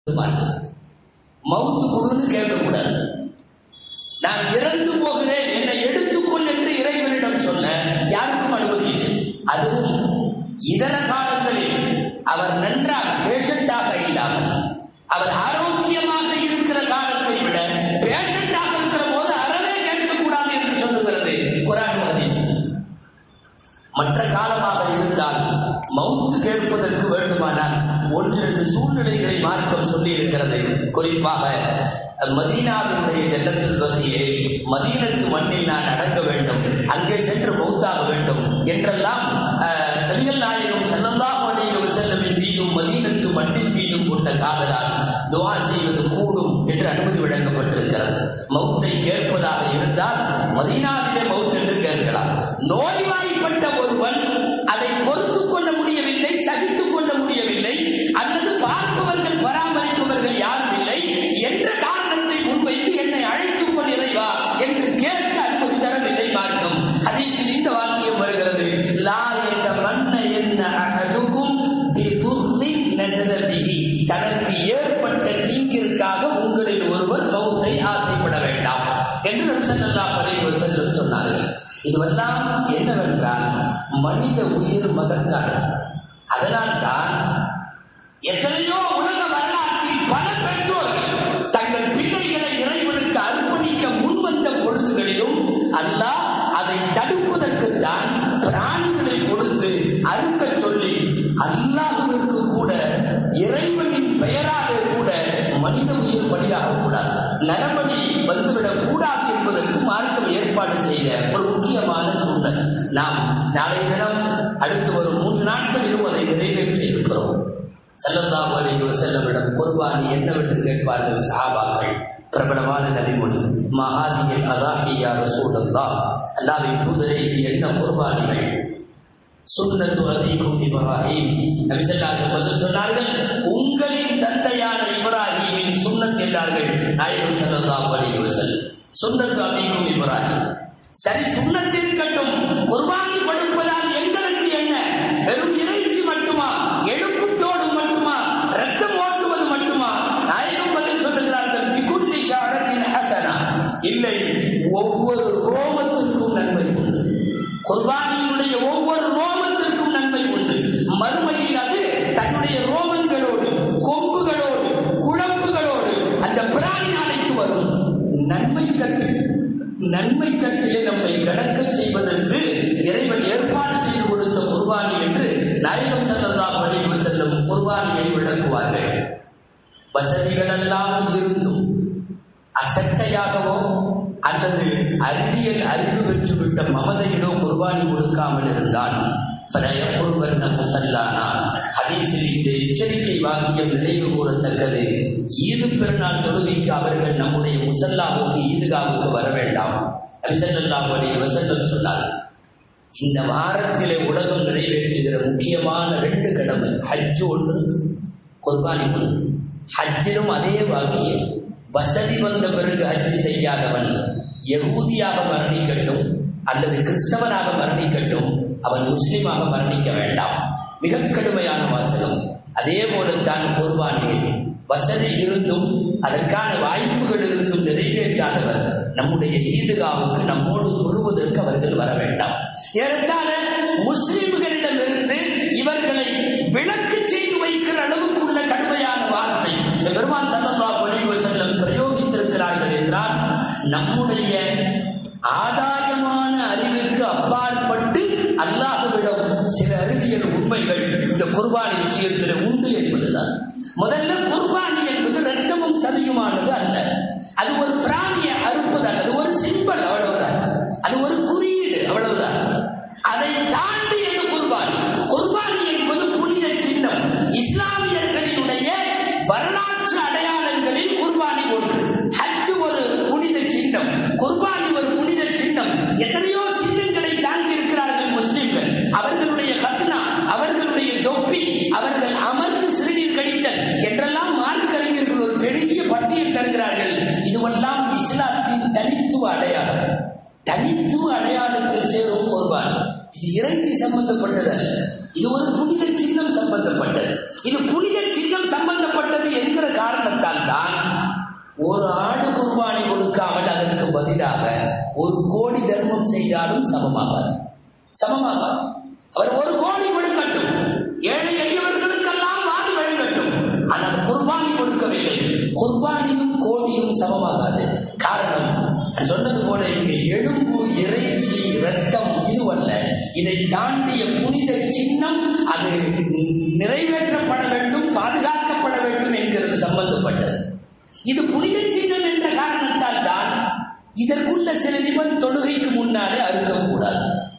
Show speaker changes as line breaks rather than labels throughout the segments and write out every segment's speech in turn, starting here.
மார்க்கம் மவுத்து கொடுன்னு கேட்கக்கூடாது நான் இறந்து போகிறேன் என்னை எடுத்துக்கொள் என்று இறைவனிடம் சொல்ல யாருக்கும் அனுமதி இல்லை அதுவும் இதர காலங்களில் அவர் நன்றாக பேஷண்டாக இல்லாமல் அவர் ஆரோக்கியமாக இருக்கிற காலத்தை விட பேஷண்டாக இருக்கிற போது அறவே கேட்கக்கூடாது என்று சொல்லுகிறது குரான் ஹதீஸ் மற்ற காலமாக இருந்தால் மவுத்து கேட்பதற்கு வேண்டுமானால் ஒன்று ரெண்டு சூழ்நிலைகளை மார்க்கம் சொல்லி இருக்கிறது குறிப்பாக மதீனாவினுடைய ஜன்னத்தில் பகுதியே மதீனத்து மண்ணில் நான் அடங்க வேண்டும் அங்கே சென்று மௌத்தாக வேண்டும் என்றெல்லாம் அஹ், நபிகள் நாயகம் செல்லந்தாக அலைஹி செல்லமின் மீதும் மதீனத்து மண்ணின் மீதும் கொண்ட காதலால் துவா செய்வது கூடும் என்று அனுமதி வழங்கப்பட்டிருக்கிறது மௌத்தை கேட்பதாக இருந்தால் மதீனாவிலே மவுத் என்று கேட்கலாம் நோய்வாய்ப்பட்ட ஒருவன் அதை பொறுத்துக் கொள்ள முடியவில்லை சகித்துக் கொள்ள முடியவில்லை அல்லது பார்ப்பவர்கள் பராமரிப்பவர்கள் யாரும் இல்லை என்ற காரணத்தை முன்வைத்து என்னை அழைத்துக் கொள் இறைவா என்று கேட்க அனுமதி தரவில்லை மார்க்கம் ஹதீஸில் இந்த வாக்கியம் வருகிறது லா யதமன்ன என்ன அஹதுக்கும் பிதுர்ரின் நஸல பிஹி தனக்கு ஏற்பட்ட தீங்கிற்காக உங்களில் ஒருவர் மௌத்தை ஆசைப்பட வேண்டாம் என்று நபி ஸல்லல்லாஹு அலைஹி வஸல்லம் சொன்னார்கள் இதுவெல்லாம் என்னவென்றால் மனித உயிர் மகத்தானது அதனால்தான் எத்தனையோ உலக வரலாற்றில் பல பெற்றோர்கள் தங்கள் பிள்ளைகளை இறைவனுக்கு அர்ப்பணிக்க முன்வந்த பொழுதுகளிலும் அல்லாஹ் அதை தடுப்பதற்குத்தான் பிராணிகளை கொடுத்து அறுக்கச் சொல்லி அல்லாஹுவிற்கு கூட இறைவனின் பெயராக கூட மனித உயிர் பலியாக கூடாது நரபலி வந்துவிடக் கூடாது என்பதற்கு மார்க்கம் ஏற்பாடு செய்த ஒரு முக்கியமான சூழல் நாம் நாளைய தினம் அடுத்து வரும் மூன்று நாட்களிலும் அதை நிறைவேற்றி இருக்கிறோம் செல்லல்லாஹு அலைஹி வஸல்லமிடம் குர்பானி என்னவென்று கேட்பார்கள் சஹாபாக்கள் பிரபலமான நபிமொழி மகாதியில் அதாஹியா ரசூலுல்லாஹ் அல்லாஹ்வின் தூதரே இது என்ன குர்பானிகள் சுன்னத்து அபீக்கும் இப்ராஹிம் நபி ஸல்லல்லாஹு அலைஹி வஸல்லம் சொன்னார்கள் உங்களின் தந்தையான இப்ராஹிமின் சுன்னத் என்றார்கள் நாயகம் ஸல்லல்லாஹு அலைஹி வஸல்லம் சுன்னத்து அபீக்கும் இப்ராஹிம் சரி சுண்ணத் இருக்கட்டும் குர்பானி கொடுப்பதால் எங்களுக்கு என்ன வெறும் இறைச்சி மட்டுமா எழுப்புத்தோடு மட்டுமா ரத்தம் ஓட்டுவது மட்டுமா நாயகம் பதில் சொல்லுகிறார்கள் பிகுல்லி ஷாரத்தின் ஹசனா இல்லை ஒவ்வொரு ரோமத்திற்கும் நன்மை உண்டு குர்பானியுடைய ஒவ்வொரு ரோமத்திற்கும் நன்மை உண்டு மறுமையில் அது தன்னுடைய ரோமங்களோடு கொம்புகளோடு குழம்புகளோடு அந்த பிராணி நாளைக்கு வரும் நன்மை தட்டு நன்மை தட்டிலே நம்மை கடக்க செய்வதற்கு இறைவன் ஏற்பாடு செய்து கொடுத்த குர்பானி என்று நாயகம் ஸல்லல்லாஹு அலைஹி வஸல்லம் குர்பானியை விளக்குவார்கள் வசதிகளெல்லாம் இருந்தும் அசட்டையாகவோ அல்லது அறிவியல் அறிவு பெற்றுவிட்ட மமதையிடோ குர்பானி கொடுக்காமல் இருந்தால் பழையப்பொருவர் நம்ம சல்லானா ஹதீஸில் இந்த எச்சரிக்கை வாக்கியம் நினைவு கூறத்தக்கது ஈது பெருநாள் தொழுகைக்கு அவர்கள் நம்முடைய முசல்லாவுக்கு ஈதுகாவுக்கு வர வேண்டாம் நபிசல்லாஹு அலைஹி வஸல்லம் சொன்னார் இந்த வாரத்திலே உலகம் நிறைவேற்றுகிற முக்கியமான ரெண்டு கடமை ஹஜ் ஒன்று குர்பானி ஒன்று ஹஜ்ஜிலும் அதே வாக்கியம் வசதி வந்த பிறகு ஹஜ் செய்யாதவன் யகூதியாக மரணிக்கட்டும் அல்லது கிறிஸ்தவனாக மரணிக்கட்டும் அவன் முஸ்லிமாக மரணிக்க வேண்டாம் மிக கடுமையான வாசகம் அதே போலத்தான் குர்பானிகள் வசதி இருந்தும் அதற்கான வாய்ப்புகள் இருந்தும் நிறைவேற்றாதவர் நம்முடைய ஈதுகாவுக்கு நம்மோடு தொழுவதற்கு அவர்கள் வர வேண்டாம் ஏறத்தாழ முஸ்லிம்களிடமிருந்து இவர்களை விலக்கு செய்து வைக்கிற அளவுக்குள்ள கடுமையான வார்த்தை இந்த பெருமான் சல்லல்லாஹு அலைஹி வஸல்லம் பிரயோகித்திருக்கிறார்கள் என்றால் நம்முடைய ஆதாயமான அறிவுக்கு அப்பாற்பட்டு அல்லாஹுவிடம் சில அறிவியல் உண்மைகள் இந்த குர்பானி விஷயத்தில் உண்டு என்பதுதான் முதல்ல குர்பானி என்பது ரத்தமும் சதியுமானது அல்ல அது ஒரு பிராணியை அறுப்பது அல்ல அது ஒரு சிம்பல் அவ்வளவுதான் அது ஒரு குறியீடு அவ்வளவுதான் அதை தாண்டியது குர்பானி குர்பானி என்பது புனித சின்னம் இஸ்லாமியர்களினுடைய வரலாற்று அடையாளங்களில் குர்பானி ஒன்று ஹஜ் ஒரு புனித சின்னம் குர்பானி ஒரு புனித சின்னம் எத்தனையோ சின்னங்களை தாங்கி இருக்கிறார்கள் முஸ்லிம்கள் அவர்களுடைய கத்னா அவர்களுடைய தொப்பி அவர்கள் அமர்ந்து சிறுநீர் கழித்தல் என்றெல்லாம் மார்க்கறிஞர்கள் ஒரு பெரிய பட்டியல் தருகிறார்கள் இதுவெல்லாம் இஸ்லாத்தின் தனித்துவ அடையாளம் தனித்துவ அடையாளத்தில் சேரும் குர்பானி இது இறைச்சி சம்பந்தப்பட்டது அல்ல இது ஒரு புனித சின்னம் சம்பந்தப்பட்டது இது புனித சின்னம் சம்பந்தப்பட்டது என்கிற காரணம் ஒரு ஆடு குர்பானி கொடுக்காமல் அதற்கு பதிலாக ஒரு கோடி தர்மம் செய்தாலும் சமமாவார் சமமாவார் அவர் ஒரு கோடி கொடுக்கட்டும் ஏழை எளியவர்களுக்கெல்லாம் வாரி வழங்கட்டும் ஆனால் குர்பானி கொடுக்கவில்லை குர்பானியும் கோடியும் சமமாகாது காரணம் நான் சொன்னது போல இங்கே எலும்பு இறைச்சி ரத்தம் இதுவல்ல இதை தாண்டிய புனித சின்னம் அது நிறைவேற்றப்பட வேண்டும் பாதுகாக்கப்பட வேண்டும் என்கிறது சம்பந்தப்பட்டது இது புனித சின்னம் என்ற காரணத்தால் தான் இதற்குள்ள சில நிபந்தனை தொழுகைக்கு முன்னாலே அறுக்கக்கூடாது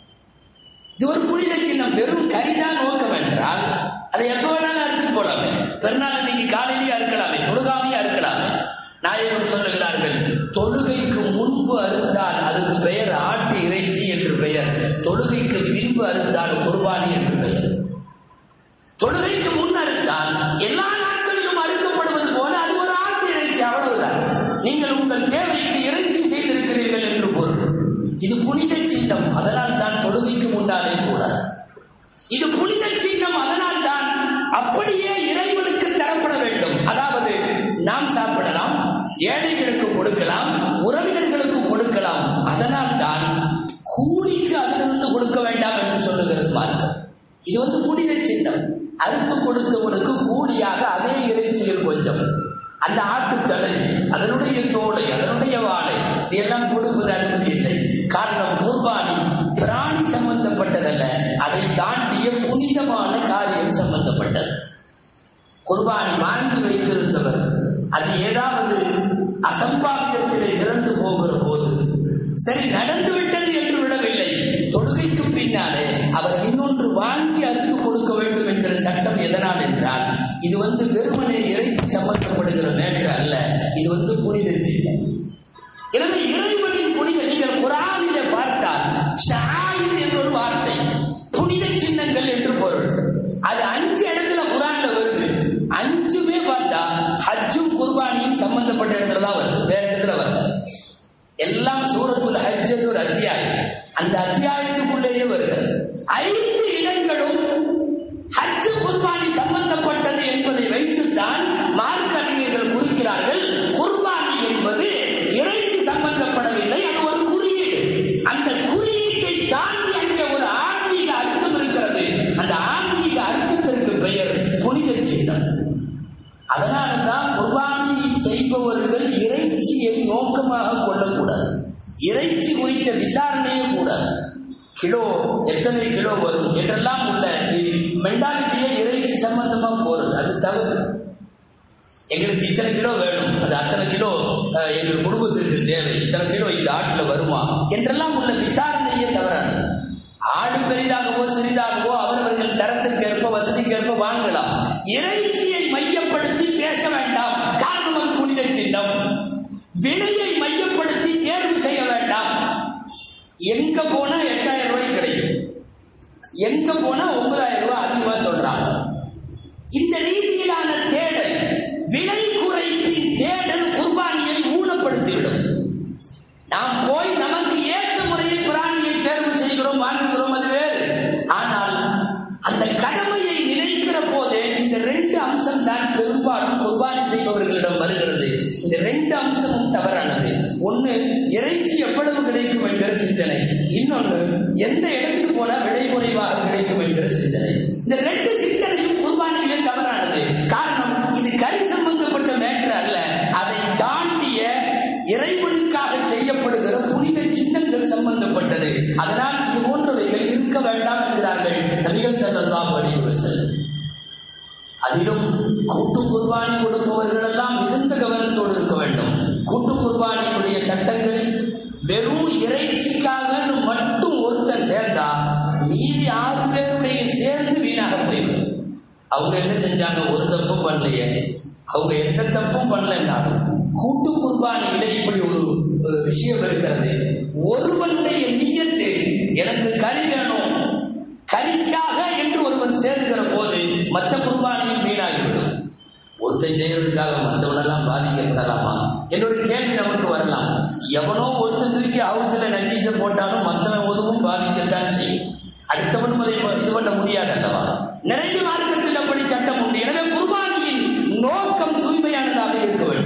இது ஒரு புனித சின்னம் வெறும் கரிதான் நோக்கம் என்றால் அதை எப்ப வேணாலும் அறுத்து போலாமே பெருநாள் இன்னைக்கு காலையிலேயே அறுக்கலாமே தொழுகாமையே அறுக்கலாமே நாயகர் சொல்லுகிறார்கள் தொழுகைக்கு முன்பு அறுத்தால் அதுக்கு பெயர் ஆட்டு இறைச்சி என்று பெயர் தொழுகைக்கு பின்பு அறுத்தால் குர்பானி என்று பெயர் தொழுகைக்கு முன் அறுத்தால் எல்லா நாட்களிலும் அறுக்கப்படுவது போல அது ஒரு ஆட்டு இறைச்சி அவ்வளவுதான் நீங்கள் உங்கள் தேவைக்கு இறைச்சி செய்திருக்கிறீர்கள் என்று பொருள் இது புனித சின்னம் அதனால் தான் தொழுகைக்கு முன்னாலே கூடாது இது புனித சின்னம் அதனால் தான் அப்படியே இறைவனுக்கு தரப்பட வேண்டும் அதாவது நாம் சாப்பிடலாம் ஏழைகளுக்கு கொடுக்கலாம் உறவினர்களுக்கு கொடுக்கலாம் அதனால் தான் கூலிக்கு அதிலிருந்து கொடுக்க வேண்டாம் என்று சொல்லுகிறது மார்க்கம் இது வந்து புனித சின்னம் அறுத்து கொடுத்தவனுக்கு கூலியாக அதே இறைச்சியில் கொஞ்சம் அந்த ஆட்டுத்தலை அதனுடைய தோலை அதனுடைய வாழை இதெல்லாம் கொடுப்பது அனுமதி இல்லை காரணம் குர்பானி பிராணி சம்பந்தப்பட்டதல்ல அதை தாண்டிய புனிதமான காரியம் சம்பந்தப்பட்டது குர்பானி வாங்கி வைத்திருந்தவர் அது ஏதாவது அசம்பாவிதத்திலே இறந்து போகிற போது சரி நடந்து விட்டது என்று விடவில்லை தொழுகைக்கு பின்னாலே அவர் இன்னொன்று வாங்கி அறுத்து கொடுக்க வேண்டும் என்கிற சட்டம் எதனால் என்றால் இது வந்து வெறுமனே இறைச்சி சம்பந்தப்படுகிற மேற்று அல்ல இது வந்து புனித சின்னம் எனவே இறைவனின் புனித நீங்கள் குரானிலே பார்த்தால் ஷாயிர் என்ற ஒரு வார்த்தை புனித சின்னங்கள் என்று பொருள் அது அஞ்சு இடத்துல குரான்ல வருது அஞ்சுமே பார்த்தா ஹஜ்ஜும் குர்பானியும் சம்பந்தப்பட்ட இடத்துல தான் வருது வேற இடத்துல வருது எல்லாம் சூரத்துல் ஹஜ் என்று ஒரு அத்தியாயம் அந்த அத்தியாயத்துக்குள்ளேயே வருகிறது ஐந்து இடங்களும் ஹஜ் குர்பானி சம்பந்தப்பட்டது என்பதை வைத்துத்தான் மார்க்க அறிஞர்கள் குறிக்கிறார்கள் குர்பானி என்பது இறைச்சி சம்பந்தப்படவில்லை அது ஒரு குறியீடு அந்த குறியீட்டை தாண்டி அங்கே ஒரு ஆன்மீக அர்த்தம் இருக்கிறது அந்த ஆன்மீக அர்த்தத்திற்கு பெயர் புனித சின்னம் அதனாலதான் குர்பானியை செய்பவர்கள் இறைச்சியை நோக்கமாக கொள்ளக்கூடாது இறைச்சி குறித்த விசாரணையே கூடாது கிலோ எத்தனை கிலோ வரும் என்றெல்லாம் உள்ள மெண்டாலிட்டியே இறைச்சி சம்பந்தமா போறது அது தவறு எங்களுக்கு இத்தனை கிலோ வேணும் அது அத்தனை கிலோ அஹ், எங்கள் குடும்பத்திற்கு தேவை இத்தனை கிலோ இந்த ஆட்டுல வருமா என்றெல்லாம் உள்ள விசாரணையே தவறானது ஆடு பெரிதாகவோ சிறிதாகவோ அவரவர்கள் தரத்திற்கேற்ப வசதிக்கேற்ப வாங்கலாம் இறைச்சியை மையப்படுத்தி பேச வேண்டாம் காரணம் அது புனித சின்னம் விலையை மையப்படுத்தி தேர்வு செய்ய வேண்டாம் எங்க போனா எட்டாயிரம் ரூபாய் கிடைக்கும் எங்க போனா ஒன்பதாயிரம் ரூபாய் அதிகமா சொல்றாங்க இந்த ரீதியிலான தேடல் விலை குறைப்பின் தேடல் குர்பானியை ஊனப்படுத்திவிடும் நாம் போய் நமக்கு ஏற்ற முறையில் பிராணியை தேர்வு செய்கிறோம் வாங்குகிறோம் அது வேறு ஆனால் அந்த கடமையை நினைக்கிற போதே இந்த ரெண்டு அம்சம் தான் பெரும்பாலும் குர்பானி செய்பவர்களிடம் வருகிறது இந்த ரெண்டு அம்சமும் தவறானது ஒண்ணு இறைச்சி எவ்வளவு கிடைக்கும் என்கிற சிந்தனை இன்னொன்னு எந்த இடத்துக்கு போனா விலை குறைவாக கிடைக்கும் என்கிற சிந்தனை இந்த ரெண்டு சிந்தனையும் குர்பானியிலே தவறானது காரணம் இது கறி சம்பந்தப்பட்ட மேற்று அல்ல அதை தாண்டிய இறைவனுக்காக செய்யப்படுகிற புனித சின்னங்கள் சம்பந்தப்பட்டது அதனால் இது போன்றவைகள் இருக்க வேண்டாம் என்கிறார்கள் நபிகள் செல்லலாம் வலியுறுத்தல் அதிலும் கூட்டு குர்பானி கொடுப்பவர்கள் எல்லாம் மிகுந்த கவனத்தோடு இருக்க வேண்டும் கூட்டு குர்பானியுடைய சட்டங்களில் வெறும் இறைச்சிக்காக மட்டும் ஒருத்தர் சேர்ந்தா மீதி ஆறு பேருடைய சேர்ந்து வீணாக போயிடும் அவங்க என்ன செஞ்சாங்க ஒரு தப்பும் பண்ணலையே அவங்க எந்த தப்பும் பண்ணலன்னாலும் கூட்டு குர்பானியில இப்படி ஒரு ஒரு விஷயம் இருக்கிறது ஒருவனுடைய நீயத்து எனக்கு கறி வேணும் கறிக்காக என்று ஒருவன் சேர்க்கிற போது மற்ற குர்பானியும் வீணாகிவிடும் ஒருத்தன் செய்யறதுக்காக மற்றவனெல்லாம் பாதிக்கப்படலாமா என்னோட கேள்வி நமக்கு வரலாம் எவனோ ஒருத்தன் தூக்கி ஹவுஸ்ல நஞ்சீச போட்டாலும் மற்றவன் உதவும் பாதிக்கத்தான் செய்யும் அடுத்தவனும் அதை இது பண்ண முடியாது அல்லவா நிறைய மார்க்கத்தில் அப்படி சட்டம் உண்டு எனவே குர்பானியின் நோக்கம் தூய்மையானதாக இருக்க வேண்டும்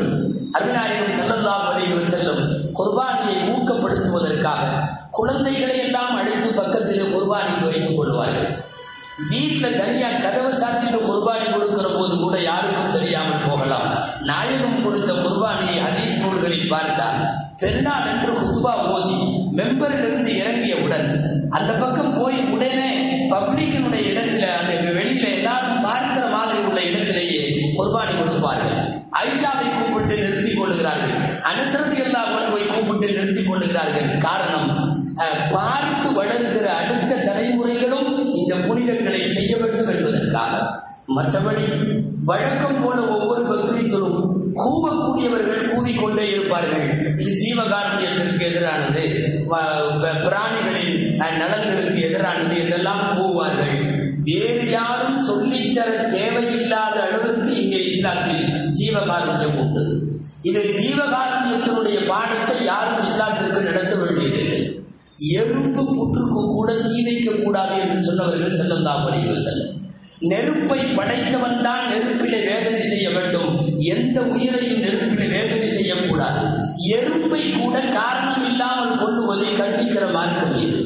அருணாயகம் செல்லல்லாம் வரையில் செல்லும் குர்பானியை ஊக்கப்படுத்துவதற்காக குழந்தைகளை எல்லாம் அழைத்து பக்கத்தில் குர்பானிக்கு வைத்துக் கொள்வார்கள் வீட்டுல தனியா கதவை சாத்திட்டு குர்பானி கொடுக்கிற போது கூட யாருக்கும் தெரியாமல் போகலாம் நாயகம் கொடுத்த குர்பானியை ஹதீஸ் நூல்களில் பார்த்தால் பெருநாள் என்று குத்துபா ஓதி மெம்பரிலிருந்து இறங்கியவுடன் அந்த பக்கம் போய் உடனே பப்ளிக்கினுடைய இடத்துல அந்த வெளியில எல்லாரும் பார்க்கிற மாதிரி உள்ள இடத்திலேயே குர்பானி கொடுப்பார்கள் ஐஷாவை கூப்பிட்டு நிறுத்திக் கொள்கிறார்கள் அனுசரத்தி எல்லா போய் கூப்பிட்டு நிறுத்திக் கொள்கிறார்கள் காரணம் அஹ், பார்த்து வளர்கிற அடுத்த தலைமுறைகளும் இந்த புனிதங்களை செய்ய வேண்டும் என்பதற்காக மற்றபடி வழக்கம் போல ஒவ்வொரு பக்ரீத்திலும் கூவக்கூடியவர்கள் கூவிக்கொண்டே இருப்பார்கள் இது ஜீவகாருண்யத்திற்கு எதிரானது வ- வ- பிராணிகளின் அஹ், நலன்களுக்கு எதிரானது என்றெல்லாம் கூவுவார்கள் வேறு யாரும் சொல்லித்தர தேவையில்லாத அளவிற்கு இங்கே இஸ்லாத்தில் ஜீவகாருண்யம் உண்டு இது ஜீவகாருண்யத்தினுடைய பாடத்தை யாரும் இஸ்லாத்திற்கு நடத்த வேண்டியதில்லை எறும்பு புற்றுக்கு கூட தீ வைக்க கூடாது என்று சொன்னவர்கள் செல்லந்தான் செல்லும் நெருப்பை படைத்தவன் தான் நெருப்பிலே வேதனை செய்ய வேண்டும் எந்த உயிரையும் நெருப்பிலே வேதனை செய்யக்கூடாது எறும்பை கூட காரணம் இல்லாமல் கொள்ளுவதை கண்டிக்கிற மார்க்கம் இது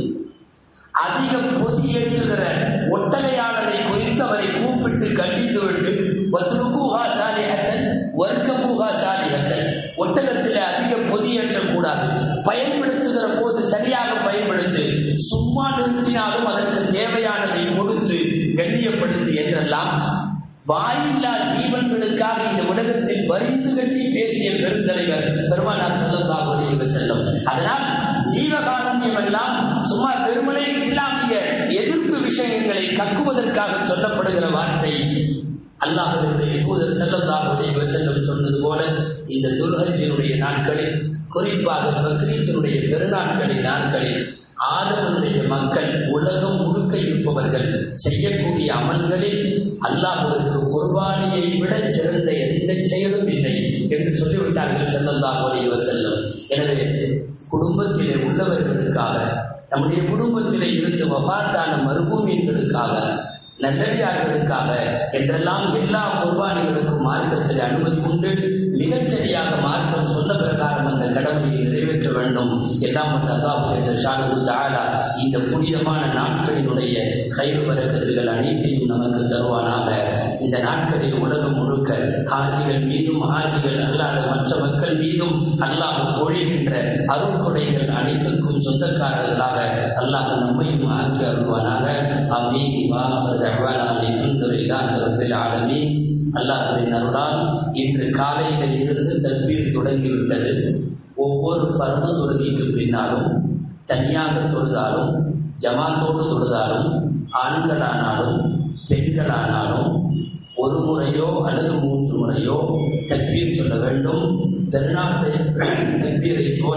அதிக பொதியேற்றுகிற ஒட்டகையாளரை குறித்து அவரை கூப்பிட்டு கண்டித்து விட்டு வத்ருகூஹா சாலிஹத்தன் வர்க்கபூஹா சாலிஹத்தன் ஒட்டகத்தில் அதிக பொதியேற்றக் கூடாது பயன்படுத்துகிற போது சரியாக பயன்படுத்து சும்மா நிறுத்தினாலும் அதற்கு தேவையானதை கொடுத்து கண்ணியப்படுத்து என்றெல்லாம் வாயில்லா ஜீவன்களுக்காக இந்த உலகத்தில் வரிந்து கட்டி பேசிய பெருந்தலைவர் பெருமானார் செல்லந்தாக அலைஹி செல்லும் அதனால் ஜீவகாருண்யம் எல்லாம் சும்மா வெறுமனே இஸ்லாமிய எதிர்ப்பு விஷயங்களை கக்குவதற்காக சொல்லப்படுகிற வார்த்தை அல்லாஹுடைய தூதர் செல்லந்தாக அலைஹி செல்லும் சொன்னது போல இந்த துல்ஹஜினுடைய நாட்களில் குறிப்பாக பக்ரீத்தினுடைய பெருநாட்களின் நாட்களில் ஆதரவுடைய மக்கள் உலகம் முழுக்க இருப்பவர்கள் செய்யக்கூடிய அமல்களில் அல்லாஹுவிற்கு குர்பானியை விட சிறந்த எந்த செயலும் இல்லை என்று சொல்லிவிட்டார்கள் செல்லந்தான் இவர் செல்லும் எனவே குடும்பத்திலே உள்ளவர்களுக்காக நம்முடைய குடும்பத்திலே இருந்து வபாத்தான மறுபூமியங்களுக்காக நல்லடியார்களுக்காக என்றெல்லாம் எல்லா குர்பானிகளுக்கும் மார்க்கத்தில் அனுமதி உண்டு மிகச்சரியாக மார்க்கம் சொன்ன பிரகாரம் அந்த கடமையை நிறைவேற்ற வேண்டும் எல்லாம் வல்ல அல்லாஹ் என்ற ஷானு தாலா இந்த புனிதமான நாட்களினுடைய கயிறு வரக்கத்துகள் அனைத்தையும் நமக்கு தருவானாக இந்த நாட்களில் உலகம் முழுக்க ஹாஜிகள் மீதும் ஹாஜிகள் அல்லாத மற்ற மக்கள் மீதும் அல்லாஹ் பொழிகின்ற அருள்கொடைகள் அனைத்திற்கும் சொந்தக்காரர்களாக அல்லாஹ் நம்மையும் ஆக்கி அருள்வானாக அமீன் வாஹர் தஹ்வானா அல்ஹம்துலில்லாஹி ரப்பில் ஆலமீன் அல்லாஹ்வின் அருளால் இன்று காலையில் இருந்து தக்பீர் தொடங்கிவிட்டது ஒவ்வொரு பருவ தொழுகைக்கு பின்னாலும் தனியாக தொழுதாலும் ஜமாத்தோடு தொழுதாலும் ஆண்களானாலும் பெண்களானாலும் ஒரு முறையோ அல்லது மூன்று முறையோ தக்பீர் சொல்ல வேண்டும் பெருநாள் தக்பீரை போல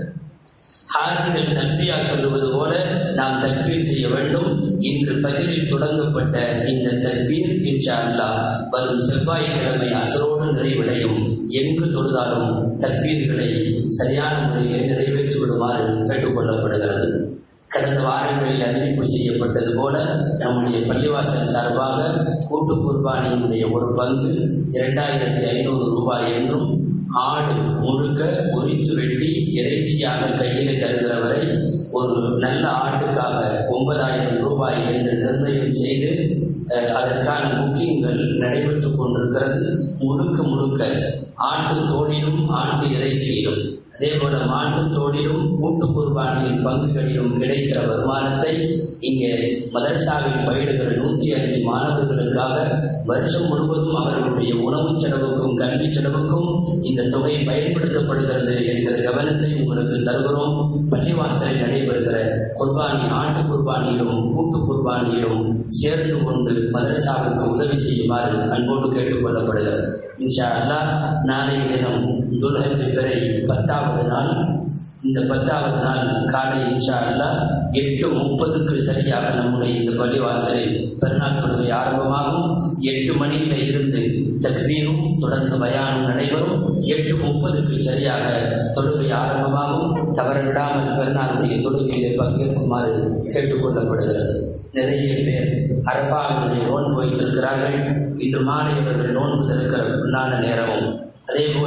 ஹாஜிகள் தல்பியா சொல்லுவது போல நாம் தக்பீர் செய்ய வேண்டும் இன்று பஜரில் தொடங்கப்பட்ட இந்த தக்பீர் இன்ஷா அல்லாஹ் வரும் செவ்வாய்க்கிழமை அசரோடு நிறைவடையும் எங்கு தொழுதாலும் தக்பீர்களை சரியான முறையில் நிறைவேற்றி விடுமாறு கேட்டுக்கொள்ளப்படுகிறது கடந்த வாரங்களில் அறிவிப்பு செய்யப்பட்டது போல நம்முடைய பள்ளிவாசல் சார்பாக கூட்டு குர்பானியினுடைய ஒரு பங்கு இரண்டாயிரத்தி ஐநூறு ரூபாய் என்றும் ஆடு முழுக்க உரித்து வெட்டி இறைச்சியாக கையில் தருகிறவரை ஒரு நல்ல ஆட்டுக்காக ஒன்பதாயிரம் ரூபாய் என்று நிர்ணயம் செய்து அஹ், அதற்கான புக்கிங்கள் நடைபெற்றுக் கொண்டிருக்கிறது முழுக்க முழுக்க ஆட்டு தோளிலும் ஆட்டு இறைச்சியிலும் அதே போல மாட்டு தோளிலும் கூட்டு குர்பானியின் பங்குகளிலும் கிடைக்கிற வருமானத்தை இங்கே மதரசாவில் பயிலுகிற நூற்றி அஞ்சு மாணவர்களுக்காக வருஷம் முழுவதும் அவர்களுடைய உணவு செலவுக்கும் கல்வி செலவுக்கும் இந்த தொகை பயன்படுத்தப்படுகிறது என்கிற கவனத்தை உங்களுக்கு தருகிறோம் பள்ளிவாசலில் நடைபெறுகிற குர்பானி ஆட்டு குர்பானியிலும் கூட்டு குர்பானியிலும் சேர்ந்து கொண்டு மதரசாவிற்கு உதவி செய்யுமாறு அன்போடு கேட்டுக்கொள்ளப்படுகிறது இன்ஷா அல்லாஹ் நாளைய தினம் துல்ஹஜ் பிறை பத்தாவது நாள் இந்த பத்தாவது நாள் காலை இன்ஷா அல்லாஹ் எட்டு முப்பதுக்கு சரியாக நம்முடைய இந்த பள்ளிவாசலில் பெருநாள் தொழுகை ஆரம்பமாகும் எட்டு மணியில இருந்து தக்பீரும் தொடர்ந்து பயானும் நடைபெறும் எட்டு முப்பதுக்கு சரியாக தொழுகை ஆரம்பமாகும் தவற விடாமல் பெருநாளுடைய தொழுகையிலே பங்கேற்குமாறு கேட்டுக்கொள்ளப்படுகிறது நிறைய பேர் அரபாவினுடைய நோன்பு வைத்திருக்கிறார்கள் இன்று மாலை அவர்கள் நோன்பு திறக்கிற பொன்னான நேரமும் அதே போல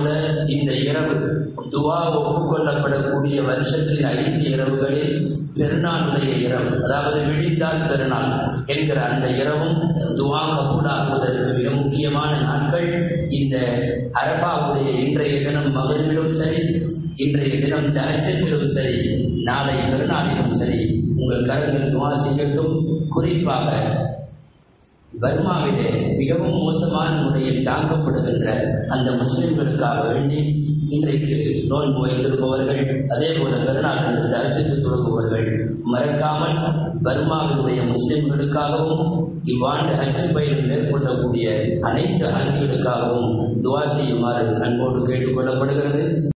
இந்த இரவு துவா ஒப்புக்கொள்ளப்படக்கூடிய வருஷத்தின் ஐந்து இரவுகளில் பெருநாளுடைய இரவு அதாவது விடிந்தால் பெருநாள் என்கிற அந்த இரவும் துவா கபூலாகுவதற்கு மிக முக்கியமான நாட்கள் இந்த அரபாவுடைய இன்றைய தினம் மகிழ்விலும் சரி இன்றைய தினம் தரச்சத்திலும் சரி நாளை பெருநாளிலும் சரி உங்கள் கரங்கள் துவா செய்யட்டும் குறிப்பாக பர்மாவிலே மிகவும் மோசமான முறையில் தாக்கப்படுகின்ற அந்த முஸ்லிம்களுக்காக வேண்டி இன்றைக்கு நோன்பு வைத்திருப்பவர்கள் அதே போல பெருநாள் என்று தரச்சித்து தொடங்குபவர்கள் மறக்காமல் பர்மாவினுடைய முஸ்லிம்களுக்காகவும் இவ்வாண்டு ஹஜ் பயணம் மேற்கொள்ளக்கூடிய அனைத்து ஹஜ்களுக்காகவும் துவா செய்யுமாறு அன்போடு கேட்டுக்கொள்ளப்படுகிறது